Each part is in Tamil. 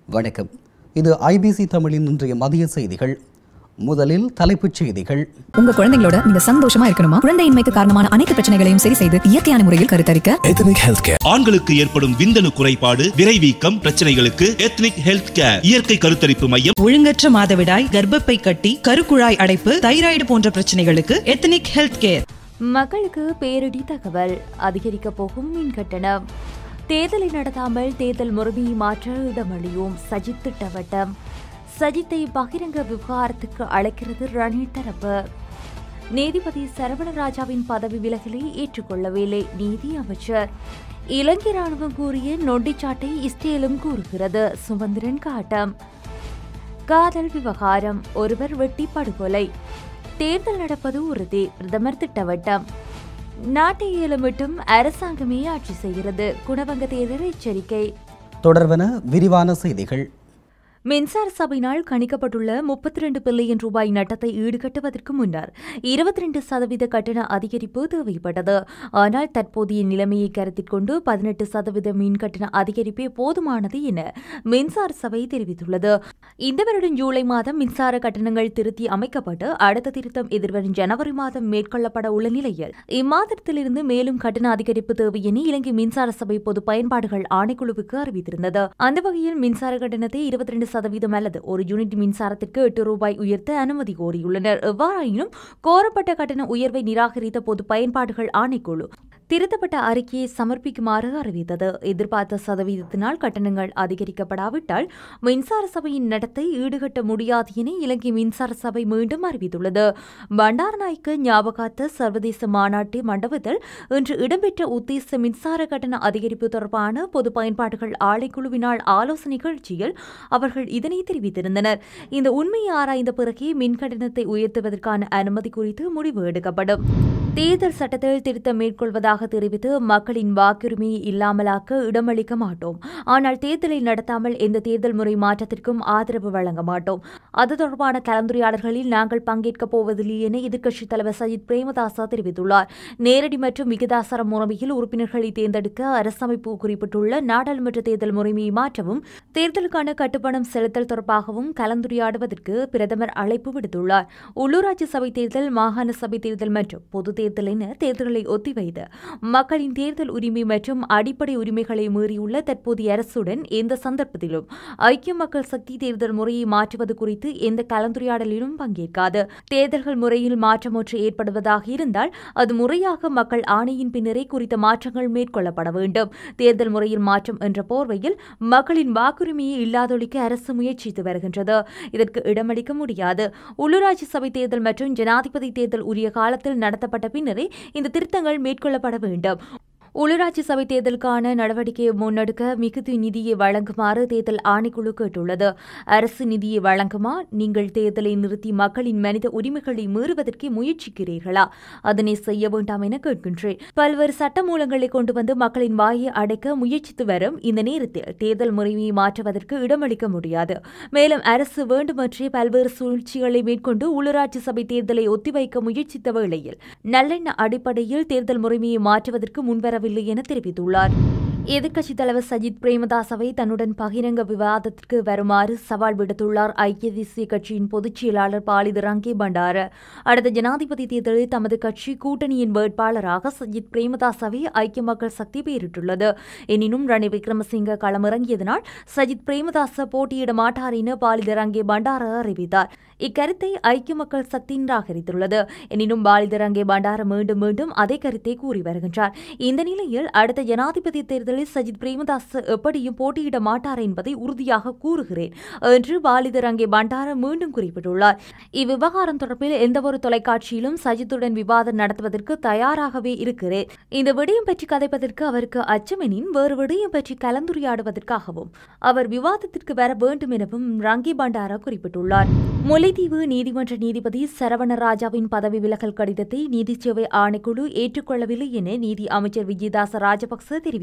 வணக்கம் இது ஐபிசி தமிழின் இன்றைய மதிய செய்திகள் முதலில் தலைப்புச் செய்திகள் உங்க குழந்தைங்களோட நீங்க சந்தோஷமா இருக்கணுமா குழந்தையின்மைக்கு காரணமான அனைத்து பிரச்சனைகளையும் சரி செய்து இயற்கையான முறையில் கருத்தரிக்க Ethnic Healthcare. ஆண்களுக்கு ஏற்படும் விந்தணு குறைபாடு விரைவீக்கம் பிரச்சனைகளுக்கு எத்னிக் ஹெல்த் கேர் இயற்கை கருத்தரிப்பு மையம் ஒழுங்கற்ற மாதவிடாய் கர்ப்பப்பை கட்டி கருக்குழாய் அடைப்பு தைராய்டு போன்ற பிரச்சனைகளுக்கு எத்தனிக் ஹெல்த் கேர் மக்களுக்கு பேரிடி தகவல் அதிகரிக்க போகும் மின் கட்டணம் தேர்தலை நடத்தாமல் தேர்தல் முறைமையை மாற்ற இடமளியும் சஜித் திட்டவட்டம் சஜித்தை பகிரங்க விவகாரத்துக்கு அழைக்கிறது ரணில் தரப்பு நீதிபதி சரவணராஜாவின் பதவி விலகலை ஏற்றுக்கொள்ளவில்லை நீதி அமைச்சர் இலங்கை ராணுவம் கூறிய நொண்டிச்சாட்டை இஸ்ரேலும் கூறுகிறது சுமந்திரன் காட்டம் காதல் விவகாரம் ஒருவர் வெட்டி படுகொலை தேர்தல் நடப்பது உறுதி பிரதமர் திட்டவட்டம் நாட்டை ஏலமிட்டும் அரசாங்கமே ஆட்சி செய்கிறது குணவங்க தேர்தல் எச்சரிக்கை தொடர்வன விரிவான செய்திகள் மின்சார சபையினால் கணிக்கப்பட்டுள்ள முப்பத்தி ரெண்டு பில்லியன் ரூபாய் நட்டத்தை ஈடுகட்டுவதற்கு முன்னர் இருபத்தி ரெண்டு சதவீத கட்டண அதிகரிப்பு தேவைப்பட்டது ஆனால் தற்போதைய நிலைமையை கருத்தில் கொண்டு பதினெட்டு சதவீத மின் கட்டண அதிகரிப்பே போதுமானது என மின்சார சபை தெரிவித்துள்ளது இந்த வருடம் ஜூலை மாதம் மின்சார கட்டணங்கள் திருத்தி அமைக்கப்பட்டு அடுத்த திருத்தம் எதிர்வரும் ஜனவரி மாதம் மேற்கொள்ளப்பட உள்ள நிலையில் இம்மாதத்திலிருந்து மேலும் கட்டண அதிகரிப்பு தேவை என இலங்கை மின்சார சபை பொது பயன்பாடுகள் ஆணைக்குழுவுக்கு அறிவித்திருந்தது அந்த வகையில் மின்சார கட்டணத்தை இருபத்தி ரெண்டு சதவீதம் அல்லது ஒரு யூனிட் மின்சாரத்திற்கு எட்டு ரூபாய் உயர்த்த அனுமதி கோரியுள்ளனர் எவ்வாறாயினும் கோரப்பட்ட கட்டண உயர்வை நிராகரித்த பொது பயன்பாடுகள் ஆணைக்குழு திருத்தப்பட்ட அறிக்கையை சமர்ப்பிக்குமாறு அறிவித்தது எதிர்பார்த்த சதவீதத்தினால் கட்டணங்கள் அதிகரிக்கப்படாவிட்டால் மின்சார சபையின் நடத்தை ஈடுகட்ட முடியாது என இலங்கை மின்சார சபை மீண்டும் அறிவித்துள்ளது பண்டாரநாயக்க ஞாபகார்த்த சர்வதேச மாநாட்டு மண்டபத்தில் இன்று இடம்பெற்ற உத்தேச மின்சார கட்டண அதிகரிப்பு தொடர்பான பொது பயன்பாடுகள் ஆணைக்குழுவினால் ஆலோசனை நிகழ்ச்சியில் அவர்கள் இதனை தெரிவித்திருந்தனர் இந்த உண்மையை ஆராய்ந்த பிறகே மின் கட்டணத்தை உயர்த்துவதற்கான அனுமதி குறித்து முடிவு எடுக்கப்படும் தேர்தல் சட்டத்தில் திருத்தம் மேற்கொள்வதாக தெரிவித்து மக்களின் வாக்குரிமையை இல்லாமலாக்க இடமளிக்க மாட்டோம் ஆனால் தேர்தலை நடத்தாமல் எந்த தேர்தல் முறை மாற்றத்திற்கும் ஆதரவு வழங்க மாட்டோம் அது தொடர்பான கலந்துரையாடல்களில் நாங்கள் பங்கேற்கப் போவதில்லை என எதிர்க்கட்சித் தலைவர் சஜித் பிரேமதாசா தெரிவித்துள்ளார் நேரடி மற்றும் விகிதாசார முறைமையில் உறுப்பினர்களை தேர்ந்தெடுக்க அரசமைப்பு குறிப்பிட்டுள்ள நாடாளுமன்ற தேர்தல் முறைமையை மாற்றவும் தேர்தலுக்கான கட்டுப்பணம் செலுத்தல் தொடர்பாகவும் கலந்துரையாடுவதற்கு பிரதமர் அழைப்பு விடுத்துள்ளார் உள்ளூராட்சி சபை தேர்தல் மாகாண சபை தேர்தல் மற்றும் பொது தேர்தல் என தேர்தல்களை ஒத்திவைத்து மக்களின் தேர்தல் உரிமை மற்றும் அடிப்படை உரிமைகளை மீறியுள்ள தற்போதைய அரசுடன் எந்த சந்தர்ப்பத்திலும் ஐக்கிய மக்கள் சக்தி தேர்தல் முறையை மாற்றுவது குறித்து எந்த கலந்துரையாடலிலும் பங்கேற்காது தேர்தல்கள் முறையில் மாற்றம் ஒன்று ஏற்படுவதாக இருந்தால் அது முறையாக மக்கள் ஆணையின் பின்னரே குறித்த மாற்றங்கள் மேற்கொள்ளப்பட வேண்டும் தேர்தல் முறையில் மாற்றம் என்ற போர்வையில் மக்களின் வாக்குரிமையை இல்லாதொழிக்க அரசு முயற்சித்து வருகின்றது இதற்கு இடமளிக்க முடியாது உள்ளூராட்சி சபை தேர்தல் மற்றும் ஜனாதிபதி தேர்தல் உரிய காலத்தில் நடத்தப்பட்ட பின்னரே இந்த திருத்தங்கள் மேற்கொள்ளப்பட வேண்டும் உள்ளூராட்சி சபை தேர்தலுக்கான நடவடிக்கையை முன்னெடுக்க மிகுதி நிதியை வழங்குமாறு தேர்தல் ஆணைக்குழு கேட்டுள்ளது அரசு நிதியை வழங்குமா நீங்கள் தேர்தலை நிறுத்தி மக்களின் மனித உரிமைகளை மீறுவதற்கு முயற்சிக்கிறீர்களா அதனை செய்ய வேண்டாம் என கேட்கின்றேன் பல்வேறு சட்ட மூலங்களை கொண்டு வந்து மக்களின் வாயை அடைக்க முயற்சித்து வரும் இந்த நேரத்தில் தேர்தல் முறைமையை மாற்றுவதற்கு இடமளிக்க முடியாது மேலும் அரசு வேண்டுமன்றே பல்வேறு சூழ்ச்சிகளை மேற்கொண்டு உள்ளூராட்சி சபை தேர்தலை ஒத்திவைக்க முயற்சித்த வேளையில் நல்லெண்ண அடிப்படையில் தேர்தல் முறைமையை மாற்றுவதற்கு முன்வரவில்லை என தெரிவித்துள்ளார் எதிர்க்கட்சித் தலைவர் சஜித் பிரேமதாசவை தன்னுடன் பகிரங்க விவாதத்திற்கு வருமாறு சவால் விடுத்துள்ளார் ஐக்கிய தேசிய கட்சியின் பொதுச் செயலாளர் பாலித ரங்கே பண்டார அடுத்த ஜனாதிபதி தேர்தலில் தமது கட்சி கூட்டணியின் வேட்பாளராக சஜித் பிரேமதாசவை ஐக்கிய மக்கள் சக்தி பெயரிட்டுள்ளது எனினும் ரணில் விக்ரமசிங்க களமிறங்கியதனால் சஜித் பிரேமதாச போட்டியிட மாட்டார் என பாலித ரங்கே பண்டார அறிவித்தார் இக்கருத்தை ஐக்கிய மக்கள் சக்தி நிராகரித்துள்ளது எனினும் பாலித ரங்கே பண்டார மீண்டும் மீண்டும் அதே கருத்தை கூறி வருகின்றார் இந்த நிலையில் அடுத்த ஜனாதிபதி தேர்தலில் சஜித் பிரேமதாஸ் எப்படியும் போட்டியிட மாட்டார் என்பதை உறுதியாக கூறுகிறேன் என்று பாலித ரங்கே பண்டார மீண்டும் குறிப்பிட்டுள்ளார் இவ்விவகாரம் தொடர்பில் எந்தவொரு தொலைக்காட்சியிலும் சஜித்துடன் விவாதம் நடத்துவதற்கு தயாராகவே இருக்கிறேன் இந்த விடயம் பற்றி கதைப்பதற்கு அவருக்கு அச்சமெனின் வேறு விடயம் பற்றி கலந்துரையாடுவதற்காகவும் அவர் விவாதத்திற்கு வர வேண்டும் எனவும் ரங்கி பண்டாரா குறிப்பிட்டுள்ளார் முல்லைத்தீவு நீதிமன்ற நீதிபதி சரவணராஜாவின் பதவி விலகல் கடிதத்தை நீதிச்சேவை ஆணைக்குழு ஏற்றுக்கொள்ளவில்லை என நீதி அமைச்சர் விஜயதாச ராஜபக்ச தெரிவித்துள்ளார்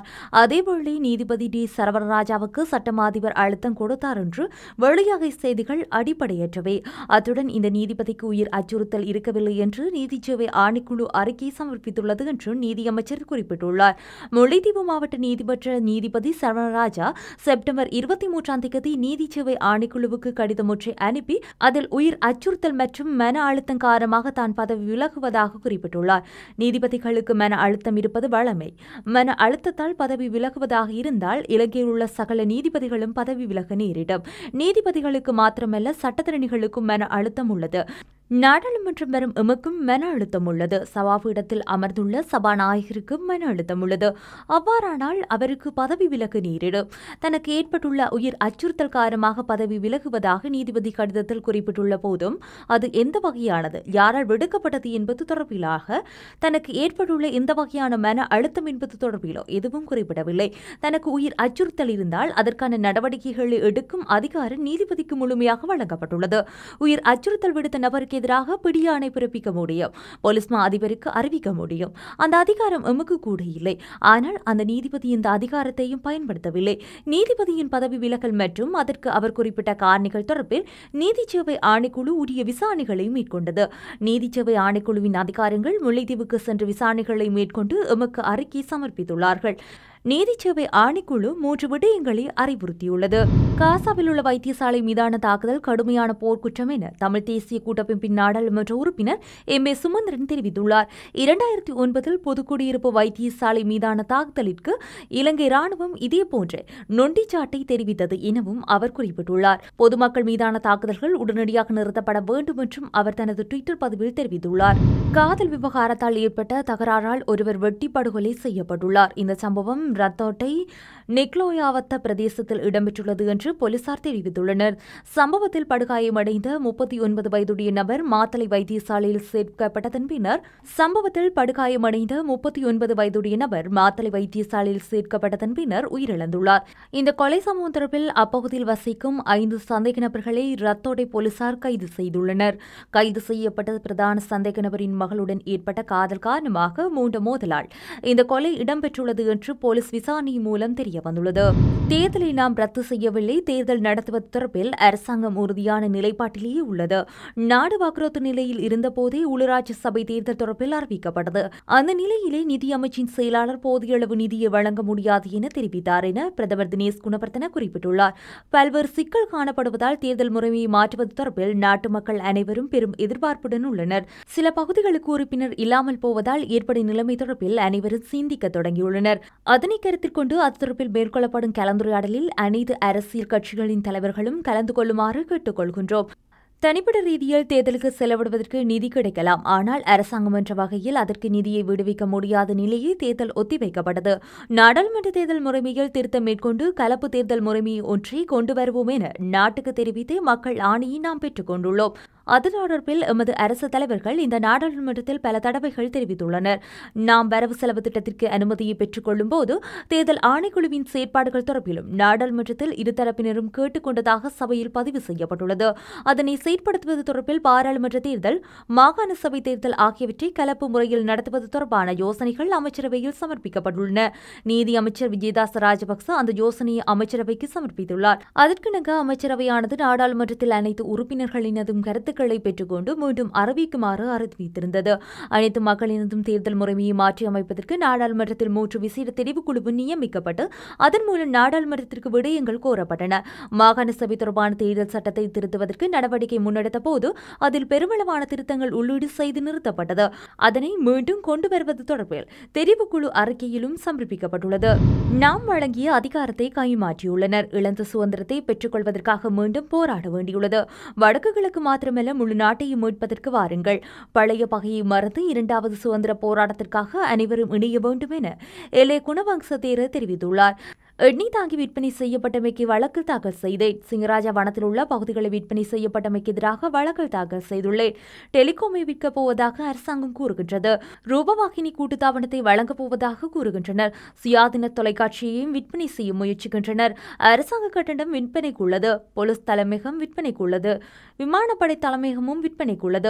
தெரிவித்துள்ளார் அதேவேளை நீதிபதி டி சரவணராஜாவுக்கு சட்டமா அதிபர் அழுத்தம் கொடுத்தார் என்று வெளியாகை செய்திகள் அடிப்படையற்றவை அத்துடன் இந்த நீதிபதிக்கு உயிர் அச்சுறுத்தல் இருக்கவில்லை என்று நீதிச்சேவை ஆணைக்குழு அறிக்கை சமர்ப்பித்துள்ளது என்று நீதியமைச்சர் குறிப்பிட்டுள்ளார் முல்லைத்தீவு மாவட்ட நீதிபற்ற நீதிபதி சரவணராஜா செப்டம்பர் இருபத்தி மூன்றாம் தேதி நீதிச்சேவை ஆணைக்குழுவுக்கு கடிதம் ஒன்றை அனுப்பி அதில் உயிர் அச்சுறுத்தல் மற்றும் மன அழுத்தம் காரணமாக தான் பதவி விலகுவதாக குறிப்பிட்டுள்ளார் நீதிபதிகளுக்கு மன அழுத்தம் இருப்பது வழமை மன அழுத்தத்தால் பதவி விலகுவதாக இருந்தால் இலங்கையில் உள்ள சகல நீதிபதிகளும் பதவி விலக நேரிடும் நீதிபதிகளுக்கு மாத்திரமல்ல சட்டத்தரணிகளுக்கும் மன அழுத்தம் உள்ளது நாடாளுமன்றம் வரும் எமக்கும் மன அழுத்தம் உள்ளது சபாபீடத்தில் அமர்ந்துள்ள சபாநாயகருக்கும் மன அழுத்தம் உள்ளது அவ்வாறானால் அவருக்கு பதவி விலக நேரிடும் தனக்கு ஏற்பட்டுள்ள உயிர் அச்சுறுத்தல் காரணமாக பதவி விலகுவதாக நீதிபதி கடிதத்தில் குறிப்பிட்டுள்ள போதும் அது எந்த வகையானது யாரால் விடுக்கப்பட்டது என்பது தொடர்பிலாக தனக்கு ஏற்பட்டுள்ள எந்த வகையான மன அழுத்தம் என்பது தொடர்பிலோ எதுவும் குறிப்பிடவில்லை தனக்கு உயிர் அச்சுறுத்தல் இருந்தால் அதற்கான நடவடிக்கைகளை எடுக்கும் அதிகாரம் நீதிபதிக்கு முழுமையாக வழங்கப்பட்டுள்ளது உயிர் அச்சுறுத்தல் விடுத்த நபருக்கு எதிராக பிடியாணை பிறப்பிக்க முடியும் போலீஸ் மா அதிபருக்கு அறிவிக்க முடியும் அந்த அதிகாரம் எமக்கு கூட இல்லை ஆனால் அந்த நீதிபதி இந்த அதிகாரத்தையும் பயன்படுத்தவில்லை நீதிபதியின் பதவி விலகல் மற்றும் அதற்கு அவர் குறிப்பிட்ட காரணிகள் தொடர்பில் நீதிச்சேவை ஆணைக்குழு உரிய விசாரணைகளை மேற்கொண்டது நீதிச்சேவை ஆணைக்குழுவின் அதிகாரங்கள் முல்லைத்தீவுக்கு சென்று விசாரணைகளை மேற்கொண்டு எமக்கு அறிக்கை சமர்ப்பித்துள்ளார்கள் நீதிச்சேவை ஆணைக்குழு மூன்று விடயங்களை அறிவுறுத்தியுள்ளது காசாவில் உள்ள வைத்தியசாலை மீதான தாக்குதல் கடுமையான போர்க்குற்றம் என தமிழ் தேசிய கூட்டமைப்பின் நாடாளுமன்ற உறுப்பினர் எம் ஏ சுமந்திரன் தெரிவித்துள்ளார் இரண்டாயிரத்தி ஒன்பதில் பொதுக்குடியிருப்பு வைத்தியசாலை மீதான தாக்குதலிற்கு இலங்கை ராணுவம் இதேபோன்ற நொண்டிச்சாட்டை தெரிவித்தது எனவும் அவர் குறிப்பிட்டுள்ளார் பொதுமக்கள் மீதான தாக்குதல்கள் உடனடியாக நிறுத்தப்பட வேண்டும் என்றும் அவர் தனது டுவிட்டர் பதிவில் தெரிவித்துள்ளார் காதல் விவகாரத்தால் ஏற்பட்ட தகராறால் ஒருவர் வெட்டி படுகொலை செய்யப்பட்டுள்ளார் இந்த சம்பவம் ரத்தோட்டை நெக்லோயாவத்த பிரதேசத்தில் இடம்பெற்றுள்ளது என்று போலீசார் தெரிவித்துள்ளனர் சம்பவத்தில் படுகாயமடைந்த முப்பத்தி ஒன்பது வயதுடைய நபர் மாத்தலை வைத்தியசாலையில் சேர்க்கப்பட்டதன் பின்னர் சம்பவத்தில் படுகாயமடைந்த முப்பத்தி ஒன்பது வயதுடைய நபர் மாத்தலை வைத்தியசாலையில் சேர்க்கப்பட்டதன் பின்னர் உயிரிழந்துள்ளார் இந்த கொலை சம்பவம் தொடர்பில் அப்பகுதியில் வசிக்கும் ஐந்து சந்தேக நபர்களை ரத்தோடை போலீசார் கைது செய்துள்ளனர் கைது செய்யப்பட்ட பிரதான சந்தேக நபரின் மகளுடன் ஏற்பட்ட காதல் காரணமாக மூன்று மோதலால் இந்த கொலை இடம்பெற்றுள்ளது என்று போலீஸ் விசாரணை மூலம் தெரிய வந்துள்ளது தேர்தலை நாம் ரத்து செய்யவில்லை தேர்தல் நடத்துவது தொடர்பில் அரசாங்கம் உறுதியான நிலைப்பாட்டிலேயே உள்ளது நாடு வாக்குறுத்து நிலையில் இருந்தபோதே உள்ளூராட்சி சபை தேர்தல் தொடர்பில் அறிவிக்கப்பட்டது அந்த நிலையிலே நிதியமைச்சின் செயலாளர் போதிய அளவு நிதியை வழங்க முடியாது என தெரிவித்தார் என பிரதமர் தினேஷ் குணவர்த்தன குறிப்பிட்டுள்ளார் பல்வேறு சிக்கல் காணப்படுவதால் தேர்தல் முறைமையை மாற்றுவது தொடர்பில் நாட்டு மக்கள் அனைவரும் பெரும் எதிர்பார்ப்புடன் உள்ளனர் சில பகுதிகளுக்கு உறுப்பினர் இல்லாமல் போவதால் ஏற்படும் நிலைமை தொடர்பில் அனைவரும் சிந்திக்க தொடங்கியுள்ளனர் அதனை கருத்தில் கொண்டு அது தொடர்பில் மேற்கொள்ளப்படும் கலந்துரையாடலில் அனைத்து அரசியல் கட்சிகளின் தலைவர்களும் கலந்து கொள்ளுமாறு கேட்டுக்கொள்கின்றோம் தனிப்பட்ட ரீதியில் தேர்தலுக்கு செலவிடுவதற்கு நிதி கிடைக்கலாம் ஆனால் அரசாங்கம் என்ற வகையில் அதற்கு நிதியை விடுவிக்க முடியாத நிலையில் தேர்தல் ஒத்திவைக்கப்பட்டது நாடாளுமன்ற தேர்தல் முறைமையில் திருத்தம் மேற்கொண்டு கலப்பு தேர்தல் முறைமையை ஒன்றை கொண்டு வருவோம் என நாட்டுக்கு தெரிவித்து மக்கள் ஆணையை நாம் பெற்றுக் கொண்டுள்ளோம் அது தொடர்பில் எமது அரசு தலைவர்கள் இந்த நாடாளுமன்றத்தில் பல தடவைகள் தெரிவித்துள்ளனர் நாம் வரவு செலவு திட்டத்திற்கு அனுமதியை பெற்றுக் கொள்ளும் போது தேர்தல் ஆணைக்குழுவின் செயற்பாடுகள் தொடர்பிலும் நாடாளுமன்றத்தில் இருதரப்பினரும் கேட்டுக்கொண்டதாக சபையில் பதிவு செய்யப்பட்டுள்ளது அதனை செயற்படுத்துவது தொடர்பில் பாராளுமன்ற தேர்தல் மாகாண சபை தேர்தல் ஆகியவற்றை கலப்பு முறையில் நடத்துவது தொடர்பான யோசனைகள் அமைச்சரவையில் சமர்ப்பிக்கப்பட்டுள்ளன நீதி அமைச்சர் விஜயதாச ராஜபக்ச அந்த யோசனையை அமைச்சரவைக்கு சமர்ப்பித்துள்ளார் அதற்கிணங்க அமைச்சரவையானது நாடாளுமன்றத்தில் அனைத்து உறுப்பினர்களினதும் கருத்துக்களை பெற்றுக்கொண்டு மீண்டும் அறிவிக்குமாறு அறிவித்திருந்தது அனைத்து மக்களினதும் தேர்தல் முறைமையை மாற்றி அமைப்பதற்கு நாடாளுமன்றத்தில் மூன்று விசேட தெரிவுக்குழு நியமிக்கப்பட்டு அதன் மூலம் நாடாளுமன்றத்திற்கு விடயங்கள் கோரப்பட்டன மாகாண சபை தொடர்பான தேர்தல் சட்டத்தை திருத்துவதற்கு நடவடிக்கை முன்னெடுத்த போது அதில் பெருமளவான திருத்தங்கள் உள்ளீடு செய்து நிறுத்தப்பட்டது அதனை மீண்டும் கொண்டு வருவது தொடர்பில் தெரிவுக்குழு அறிக்கையிலும் சமர்ப்பிக்கப்பட்டுள்ளது நாம் வழங்கிய அதிகாரத்தை கைமாற்றியுள்ளனர் இழந்த சுதந்திரத்தை பெற்றுக்கொள்வதற்காக மீண்டும் போராட வேண்டியுள்ளது வடக்கு கிழக்கு மாத்திரமல்ல முழு நாட்டையும் மீட்பதற்கு வாருங்கள் பழைய பகையை மறந்து இரண்டாவது சுதந்திர போராட்டத்திற்காக அனைவரும் இணைய வேண்டும் என எல்ஏ குணவங்ச தேர தெரிவித்துள்ளார் எண்ணெய் தாங்கி விற்பனை செய்யப்பட்டமைக்கு வழக்கு தாக்கல் செய்தேன் சிங்கராஜா வனத்தில் உள்ள பகுதிகளை விற்பனை செய்யப்பட்டமைக்கு எதிராக வழக்கு தாக்கல் செய்துள்ளேன் டெலிகாமை விற்கப் போவதாக அரசாங்கம் கூறுகின்றது ரூபவாகினி கூட்டுத்தாபனத்தை வழங்கப் போவதாக கூறுகின்றனர் சுயாதீன தொலைக்காட்சியையும் விற்பனை செய்ய முயற்சிக்கின்றனர் அரசாங்க கட்டணம் விற்பனைக்குள்ளது போலீஸ் தலைமையகம் விற்பனைக்குள்ளது விமானப்படை தலைமையகமும் விற்பனைக்குள்ளது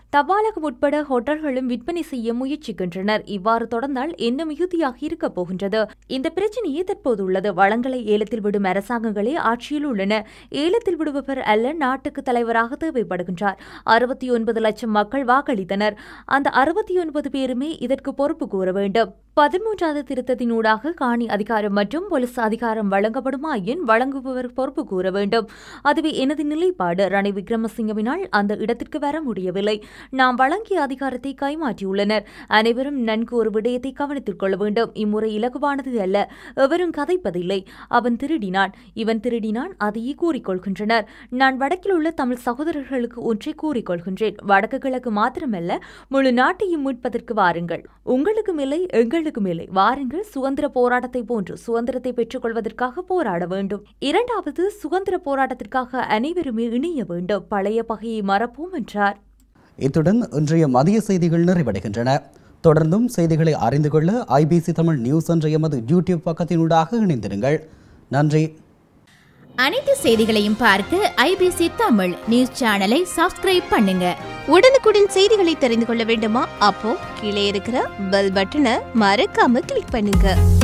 தபாலகம் உட்பட ஹோட்டல்களும் விற்பனை செய்ய முயற்சிக்கின்றனர் இவ்வாறு தொடர்ந்தால் என்ன மிகுதியாக இருக்கப் போகின்றது இந்த பிரச்சனையே தற்போது உள்ளது வளங்களை ஏலத்தில் விடும் அரசாங்கங்களே ஆட்சியில் உள்ளன ஏலத்தில் விடுபவர் அல்ல நாட்டுக்கு தலைவராக தேவைப்படுகின்றார் அறுபத்தி ஒன்பது லட்சம் மக்கள் வாக்களித்தனர் அந்த அறுபத்தி ஒன்பது பேருமே இதற்கு பொறுப்பு கூற வேண்டும் பதிமூன்றாவது திருத்தத்தினூடாக காணி அதிகாரம் மற்றும் போலீஸ் அதிகாரம் வழங்கப்படுமாயின் வழங்குபவர் பொறுப்பு கூற வேண்டும் அதுவே எனது நிலைப்பாடு ரணில் விக்ரமசிங்கவினால் அந்த இடத்திற்கு வர முடியவில்லை நாம் வழங்கிய அதிகாரத்தை கைமாற்றியுள்ளனர் அனைவரும் நன்கு ஒரு விடயத்தை கவனித்துக் கொள்ள வேண்டும் இம்முறை இலகுவானது அல்ல எவரும் கதைப்பதில்லை அவன் திருடினான் இவன் திருடினான் அதையே கூறிக்கொள்கின்றனர் நான் வடக்கில் உள்ள தமிழ் சகோதரர்களுக்கு ஒன்றை கூறிக்கொள்கின்றேன் வடக்கு கிழக்கு மாத்திரமல்ல முழு நாட்டையும் மீட்பதற்கு வாருங்கள் உங்களுக்கும் இல்லை எங்களுக்கும் இல்லை வாருங்கள் சுதந்திர போராட்டத்தை போன்று சுதந்திரத்தை பெற்றுக்கொள்வதற்காக போராட வேண்டும் இரண்டாவது சுதந்திர போராட்டத்திற்காக அனைவருமே இணைய வேண்டும் பழைய பகையை மறப்போம் என்றார் இத்துடன் இன்றைய மதிய செய்திகள் நிறைவடைகின்றன தொடர்ந்தும் செய்திகளை அறிந்து கொள்ள ஐபிசி தமிழ் நியூஸ் என்ற எமது யூடியூப் பக்கத்தினூடாக இணைந்திருங்கள் நன்றி அனைத்து செய்திகளையும் பார்க்க ஐபிசி தமிழ் நியூஸ் சேனலை சப்ஸ்கிரைப் பண்ணுங்க உடனுக்குடன் செய்திகளை தெரிந்து கொள்ள வேண்டுமா அப்போ கீழே இருக்கிற பெல் பட்டனை மறக்காம கிளிக் பண்ணுங்க